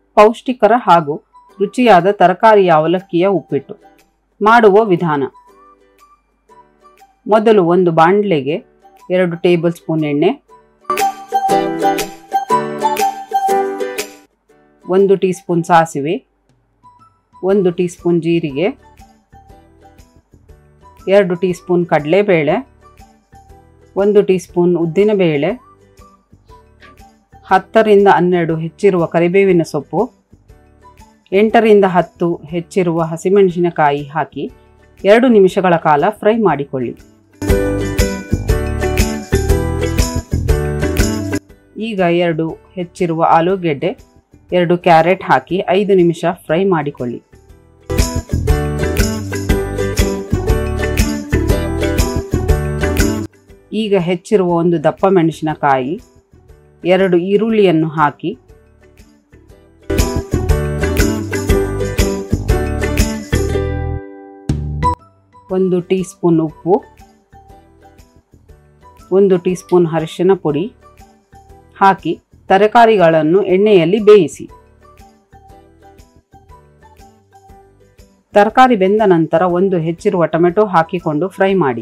ಪೌಷ್ಟಿಕರ ಹಾಗೂ ರುಚಿಯಾದ ತರಕಾರಿಯ ಅವಲಕ್ಕಿಯ ಉಪ್ಪಿಟ್ಟು ಮಾಡುವ ವಿಧಾನ ಮೊದಲು ಒಂದು ಬಾಣಲೆಗೆ ಎರಡು ಟೇಬಲ್ ಸ್ಪೂನ್ ಎಣ್ಣೆ ಒಂದು ಟೀ ಸ್ಪೂನ್ ಸಾಸಿವೆ ಒಂದು ಟೀ ಸ್ಪೂನ್ ಜೀರಿಗೆ ಎರಡು ಟೀ ಸ್ಪೂನ್ ಕಡಲೆಬೇಳೆ ಒಂದು ಟೀ ಸ್ಪೂನ್ ಉದ್ದಿನಬೇಳೆ ಹತ್ತರಿಂದ ಹನ್ನೆರಡು ಹೆಚ್ಚಿರುವ ಕರಿಬೇವಿನ ಸೊಪ್ಪು ಎಂಟರಿಂದ ಹತ್ತು ಹೆಚ್ಚಿರುವ ಹಸಿಮೆಣಸಿನಕಾಯಿ ಹಾಕಿ ಎರಡು ನಿಮಿಷಗಳ ಕಾಲ ಫ್ರೈ ಮಾಡಿಕೊಳ್ಳಿ ಈಗ ಎರಡು ಹೆಚ್ಚಿರುವ ಆಲೂಗೆಡ್ಡೆ ಎರಡು ಕ್ಯಾರೆಟ್ ಹಾಕಿ ಐದು ನಿಮಿಷ ಫ್ರೈ ಮಾಡಿಕೊಳ್ಳಿ ಈಗ ಹೆಚ್ಚಿರುವ ಒಂದು ದಪ್ಪ ಮೆಣಸಿನಕಾಯಿ ಎರಡು ಈರುಳ್ಳಿಯನ್ನು ಹಾಕಿ ಒಂದು ಟೀ ಸ್ಪೂನ್ ಉಪ್ಪು ಒಂದು ಟೀ ಸ್ಪೂನ್ ಅರಿಶಿನ ಪುಡಿ ಹಾಕಿ ತರಕಾರಿಗಳನ್ನು ಎಣ್ಣೆಯಲ್ಲಿ ಬೇಯಿಸಿ ತರಕಾರಿ ಬೆಂದ ನಂತರ ಒಂದು ಹೆಚ್ಚಿರುವ ಟೊಮೆಟೊ ಹಾಕಿಕೊಂಡು ಫ್ರೈ ಮಾಡಿ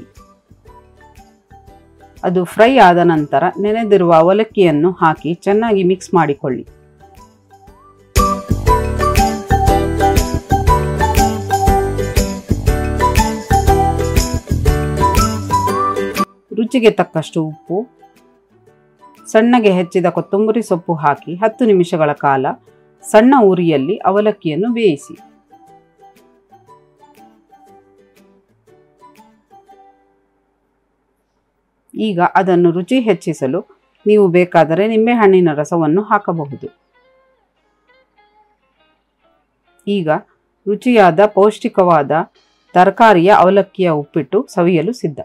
ಅದು ಫ್ರೈ ಆದ ನಂತರ ನೆನೆದಿರುವ ಅವಲಕ್ಕಿಯನ್ನು ಹಾಕಿ ಚೆನ್ನಾಗಿ ಮಿಕ್ಸ್ ಮಾಡಿಕೊಳ್ಳಿ ರುಚಿಗೆ ತಕ್ಕಷ್ಟು ಉಪ್ಪು ಸಣ್ಣಗೆ ಹೆಚ್ಚಿದ ಕೊತ್ತಂಬರಿ ಸೊಪ್ಪು ಹಾಕಿ ಹತ್ತು ನಿಮಿಷಗಳ ಕಾಲ ಸಣ್ಣ ಉರಿಯಲ್ಲಿ ಅವಲಕ್ಕಿಯನ್ನು ಬೇಯಿಸಿ ಈಗ ಅದನ್ನು ರುಚಿ ಹೆಚ್ಚಿಸಲು ನೀವು ಬೇಕಾದರೆ ನಿಂಬೆಹಣ್ಣಿನ ರಸವನ್ನು ಹಾಕಬಹುದು ಈಗ ರುಚಿಯಾದ ಪೌಷ್ಟಿಕವಾದ ತರಕಾರಿಯ ಅವಲಕ್ಕಿಯ ಉಪ್ಪಿಟ್ಟು ಸವಿಯಲು ಸಿದ್ಧ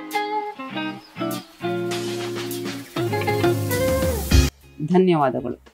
ಧನ್ಯವಾದಗಳು